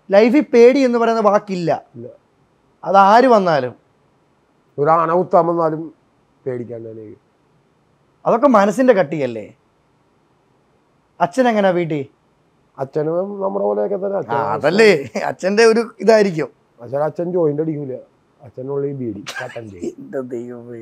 ലൈഫിൽ പേടി എന്ന് പറയുന്ന വാക്കില്ല ഇല്ല. അത് ആര് വന്നാലും ഒരു ആന കുത്താൻ വന്നാലും പേടിക്കാണ്ട് തന്നെ ഇരിക്കും. അതൊക്കെ മനസ്സിന്റെ കട്ടിയല്ലേ അച്ഛൻ എങ്ങനെയാ വീട്ടിൽ അച്ഛനും നമ്മുടെ പോലെയൊക്കെ തന്നെ ആ, അച്ഛൻ അതല്ലേ അച്ഛന്റെ ഒരു ഇതായിരിക്കും അച്ഛൻ അച്ഛൻ ജോയിന്റ് അടിക്കൂല അച്ഛനുള്ളിൽ ബീഡി കട്ടൻ ചെയ്യും എന്റെ ദൈവമേ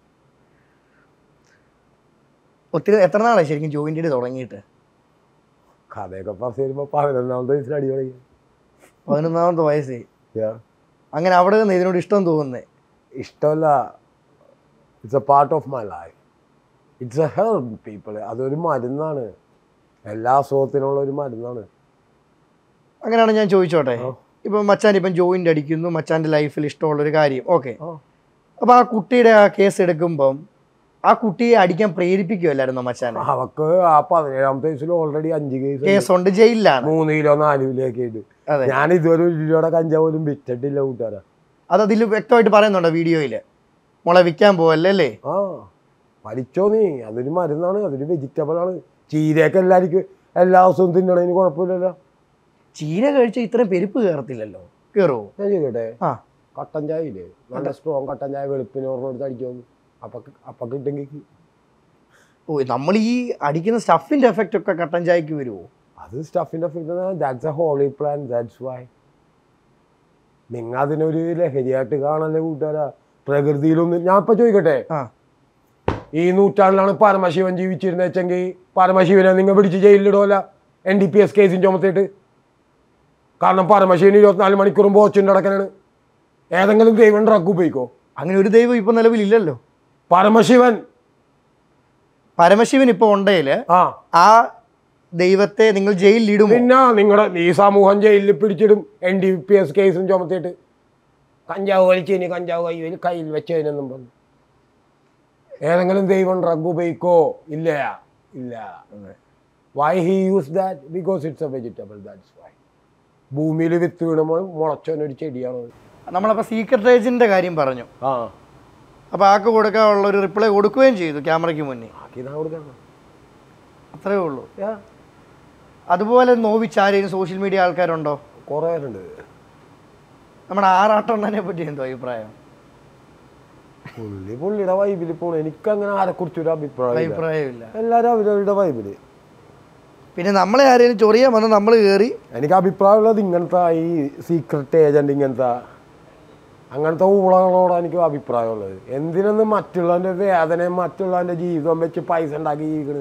ഒത്തിരി എത്ര നാളായി ശരിക്കും ജോയിന്റ് തുടങ്ങിയിട്ട് കഥയൊക്കെ പറഞ്ഞു വരുമ്പോ പതിനൊന്നാമത്തെ വയസ്സിൽ അടി തുടങ്ങി പതിനൊന്നാമത്തെ വയസ്സ് Yeah. അങ്ങനെ അവിടെ നിന്ന് ഇതിനോട് ഇഷ്ടം തോന്നുന്നേ ഇഷ്ടമല്ല it's a part of my life it's a help people അതൊരു മരുന്നാണ് എല്ലാ അസുഖത്തിനുള്ള ഒരു മരുന്നാണ് അങ്ങനെയാണ് ഞാൻ ചോദിച്ചോട്ടെ ആ. ഇപ്പം മച്ചാൻ ഇപ്പം ജോയിന്റ് അടിക്കുന്നു മച്ചാന്റെ ലൈഫിൽ ഇഷ്ടമുള്ളൊരു കാര്യം ഓക്കെ ആ. അപ്പൊ ആ കുട്ടിയുടെ ആ കേസ് എടുക്കുമ്പം ആ കുട്ടിയെ അടിക്കാൻ പ്രേരിപ്പിക്കുമല്ലായിരുന്നോ മച്ചാനെ അവക്ക് ആ പതിനേഴാമത്തെ വയസ്സിൽ ഓൾറെഡി അഞ്ച് കേസ് കേസുണ്ട് ജയിലിലാണ് മൂന്ന് കിലോ നാല് കിലോ ഒക്കെ ആയിട്ട് അതെ ഞാൻ ഇതുവരെ ഒരു രൂപയുടെ കഞ്ചാവ് പോലും വിറ്റിട്ടില്ല കൂട്ടുകാരാ അത് അതിൽ വ്യക്തമായിട്ട് പറയുന്നുണ്ടോ വീഡിയോയിൽ മുള വിൽക്കാൻ പോവല്ലേ അല്ലേ ആ വലിച്ചോ നീ അതൊരു മരുന്നാണ് അതൊരു വെജിറ്റബിൾ ആണ് ചീരയൊക്കെ എല്ലാവർക്കും എല്ലാ ദിവസവും തിന്നണതിന് കുഴപ്പമില്ലല്ലോ ചീര കഴിച്ച ഇത്രയും പെരുപ്പ് കയറത്തില്ലല്ലോ കയറുമോ ഞാൻ ചെയ്തോട്ടെ ആ കട്ടൻ ചായ ഇല്ലേ നല്ല സ്ട്രോങ് കട്ടൻ ചായ വെളുപ്പിന് ഓർമ്മ അടിക്കുമെന്ന് അപ്പൊ അപ്പൊ കിട്ടുമെങ്കിൽ ഓ നമ്മൾ ഈ അടിക്കുന്ന സ്റ്റഫിന്റെ എഫക്റ്റ് ഒക്കെ കട്ടൻ ചായക്ക് വരുമോ അത് സ്റ്റഫിൻ്റെ that's a holy plan that's why നിങ്ങൾ അതിനൊരു ലഹരിയായിട്ട് കാണല്ലേ കൂട്ടുകാരാ പ്രകൃതിയിലൊന്നും ഞാൻ ഇപ്പൊ ചോദിക്കട്ടെ ആ ഈ നൂറ്റാണ്ടിലാണ് പരമശിവൻ ജീവിച്ചിരുന്നത് വെച്ചെങ്കിൽ പരമശിവനെ നിങ്ങൾ പിടിച്ച് ജയിലിലിടുമല്ല എൻ ഡി പി എസ് കേസിന് ചുമത്തിയിട്ട് കാരണം പരമശിവൻ ഇരുപത്തിനാല് മണിക്കൂറും ബോച്ചുണ്ട് നടക്കാനാണ് ഏതെങ്കിലും ദൈവം ഡ്രഗ് ഉപയോഗിക്കോ അങ്ങനെ ഒരു ദൈവം ഇപ്പൊ നിലവിലില്ലല്ലോ പരമശിവൻ പരമശിവൻ ഇപ്പൊ ഉണ്ടെങ്കില് ആ ആ ദൈവത്തെ നിങ്ങൾ ജയിലിൽ ഇടുമോ പിന്നെ നിങ്ങളുടെ ഈ സമൂഹം ജയിലിൽ പിടിച്ചിടും എൻ ഡി പി എസ് കേസും ചുമത്തിയിട്ട് കഞ്ചാവ് വലിച്ചതിന് കഞ്ചാവ് കയ്യിൽ കയ്യിൽ വെച്ചതിനൊന്നും പറഞ്ഞു ഏതെങ്കിലും ദൈവം ഡ്രഗ് ഉപയോഗിക്കോ ഇല്ല ഇല്ല why he use that because it's a vegetable that's why ഭൂമിയിൽ വിത്ത് വീണപ്പോൾ മുളച്ചവനൊരു ചെടിയാണ് അത്. നമ്മളപ്പോ സീക്രട്ട് ഏജന്റിന്റെ കാര്യം പറഞ്ഞു ആ അപ്പൊ ആക്ക് കൊടുക്കാനുള്ള ഒരു റിപ്ലൈ കൊടുക്കുകയും ചെയ്തു ക്യാമറയ്ക്ക് മുന്നിൽ ആക്കി ഇതാ കൊടുക്കണം അത്രേ ഉള്ളൂ അതുപോലെ നോവിച്ച് ആരെയും സോഷ്യൽ മീഡിയ ആൾക്കാരുണ്ടോ കുറേ ഉണ്ട് നമ്മുടെ ആറാട്ടണ്ണനെ പറ്റി എന്തോ അഭിപ്രായം പുള്ളി പുള്ളിയുടെ വൈബിൽ പോണു എനിക്കങ്ങനെ ആരെക്കുറിച്ചൊരു അഭിപ്രായം ഇല്ല. അഭിപ്രായമില്ല എല്ലാവരും അവരവരുടെ വൈബിൽ പിന്നെ നമ്മളെ ആരെങ്കിലും ചൊറിയാൻ വന്ന് നമ്മൾ കയറി എനിക്ക് അഭിപ്രായമുള്ളത് ഇങ്ങനത്തെ ഈ സീക്രട്ട് ഏജന്റ് ഇങ്ങനത്തെ അങ്ങനത്തെ ഊളകളോട് എനിക്ക് അഭിപ്രായമുള്ളത് എന്തിനൊന്ന് മറ്റുള്ളവൻ്റെ വേദനയും മറ്റുള്ളവൻ്റെ ജീവിതം വെച്ച് പൈസ ഉണ്ടാക്കി ജീവിക്കണ്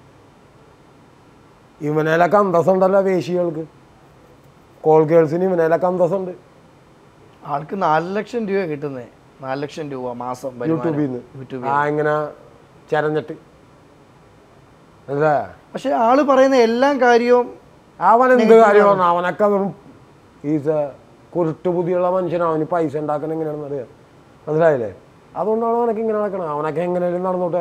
ഇവനേലൊക്കെ അന്തസ്സുണ്ടല്ലോ വേശികൾക്ക് കോൾ ഗേൾസിന് ഇവനേലൊക്കെ അന്തസ്സുണ്ട് ആൾക്ക് നാല് ലക്ഷം രൂപ കിട്ടുന്നേ നാല് ലക്ഷം രൂപ മാസം വരുമാനം. യൂട്യൂബിൽ നിന്ന് യൂട്യൂബിൽ ആ ഇങ്ങനെ ചരഞ്ഞിട്ട് അല്ലേ പക്ഷെ ആള് പറയുന്ന എല്ലാ കാര്യവും അവൻ എന്ത് കാര്യമാണ് അവനൊക്കെ വെറും ഈസ് കുരുട്ട് ബുദ്ധിയുള്ള മനുഷ്യനാണ് അവന് പൈസ ഉണ്ടാക്കണം എങ്ങനെയാണെന്ന് അറിയാം മനസ്സിലായില്ലേ അതുകൊണ്ടാണ് അവനൊക്കെ ഇങ്ങനെ നടക്കണം അവനൊക്കെ എങ്ങനെയാലും നടന്നോട്ടെ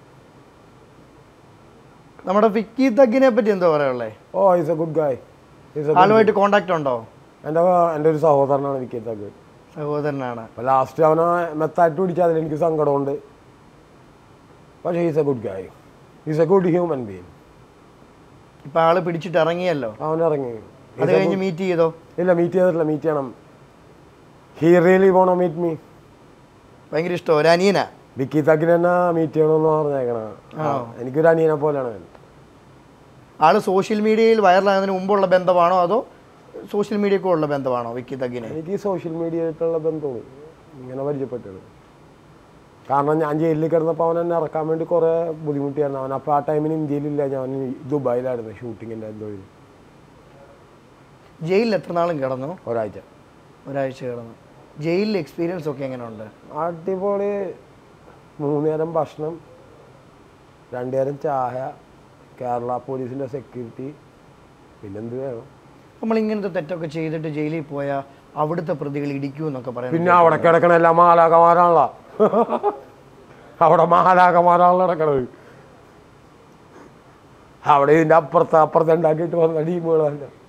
നമ്മുടെ വിക്കി തഗ്ഗിനെ പറ്റി എന്താ പറയാനുള്ളേ oh is a good guy is a ആളുമായിട്ട് കോണ്ടാക്ട് ഉണ്ടോ എൻ്റെ എൻ്റെ ഒരു സഹോദരനാണ് വിക്കിയത്തൊക്കെ സഹോദരനാണ് അപ്പോൾ ലാസ്റ്റ് അവനെ മെത്തായിട്ട് പിടിച്ചാൽ അതിൽ എനിക്ക് സങ്കടമുണ്ട് പക്ഷേ is a good guy is a good human being ഇപ്പൊ ആള് പിടിച്ചിട്ട് ഇറങ്ങിയല്ലോ അവൻ ഇറങ്ങി അത് കഴിഞ്ഞ് മീറ്റ് ചെയ്തോ ഇല്ല മീറ്റ് ചെയ്തിട്ടില്ല മീറ്റ് ചെയ്യണം he really wanna meet me ഭയങ്കര ഇഷ്ടം ഒരു അനിയനാ വിക്കി തക്കിന് തന്നെ മീറ്റ് ചെയ്യണമെന്ന് പറഞ്ഞേക്കണ എനിക്കൊരു അനിയനെ പോലെയാണ് അവൻ. ആള് സോഷ്യൽ മീഡിയയിൽ വൈറലാകുന്നതിന് മുമ്പുള്ള ബന്ധമാണോ അതോ സോഷ്യൽ മീഡിയക്കും ഉള്ള ബന്ധമാണോ വിക്കി തഗ്ഗിന് എനിക്ക് ഈ സോഷ്യൽ മീഡിയ ആയിട്ടുള്ള ബന്ധമാണ് ഇങ്ങനെ പരിചയപ്പെട്ടത് കാരണം ഞാൻ ജയിലിൽ കിടന്നപ്പോൾ അവൻ എന്നെ ഇറക്കാൻ വേണ്ടി കുറേ ബുദ്ധിമുട്ടിയായിരുന്നു അവൻ അപ്പോൾ ആ ടൈമിന് ഇന്ത്യയിലില്ല ഞാൻ ദുബായിലായിരുന്നു ഷൂട്ടിങ്ങിൻ്റെ എന്തോ ഇത് ജയിലിൽ എത്ര നാളും കിടന്നു ഒരാഴ്ച ഒരാഴ്ച കിടന്നു ജയിലിലെ എക്സ്പീരിയൻസ് ഒക്കെ എങ്ങനെയുണ്ട് അടിപൊളി മൂന്ന് നേരം ഭക്ഷണം രണ്ടു നേരം ചായ കേരള പോലീസിൻ്റെ സെക്യൂരിറ്റി പിന്നെന്ത് വേണം നമ്മൾ ഇങ്ങനത്തെ തെറ്റൊക്കെ ചെയ്തിട്ട് ജയിലിൽ പോയാൽ അവിടുത്തെ പ്രതികൾ ഇടിക്കൂ എന്നൊക്കെ പിന്നെ പറയുന്നത് അവിടെ കിടക്കണ എല്ലാം മാലാകമാരാണല്ലോ അവിടെ മാലാകമാരാണല്ലോ കിടക്കണത് അവിടെ ഇതിൻ്റെ അപ്പുറത്ത് അപ്പുറത്ത് ഉണ്ടാക്കിയിട്ട് വന്ന ടീമുകളല്ല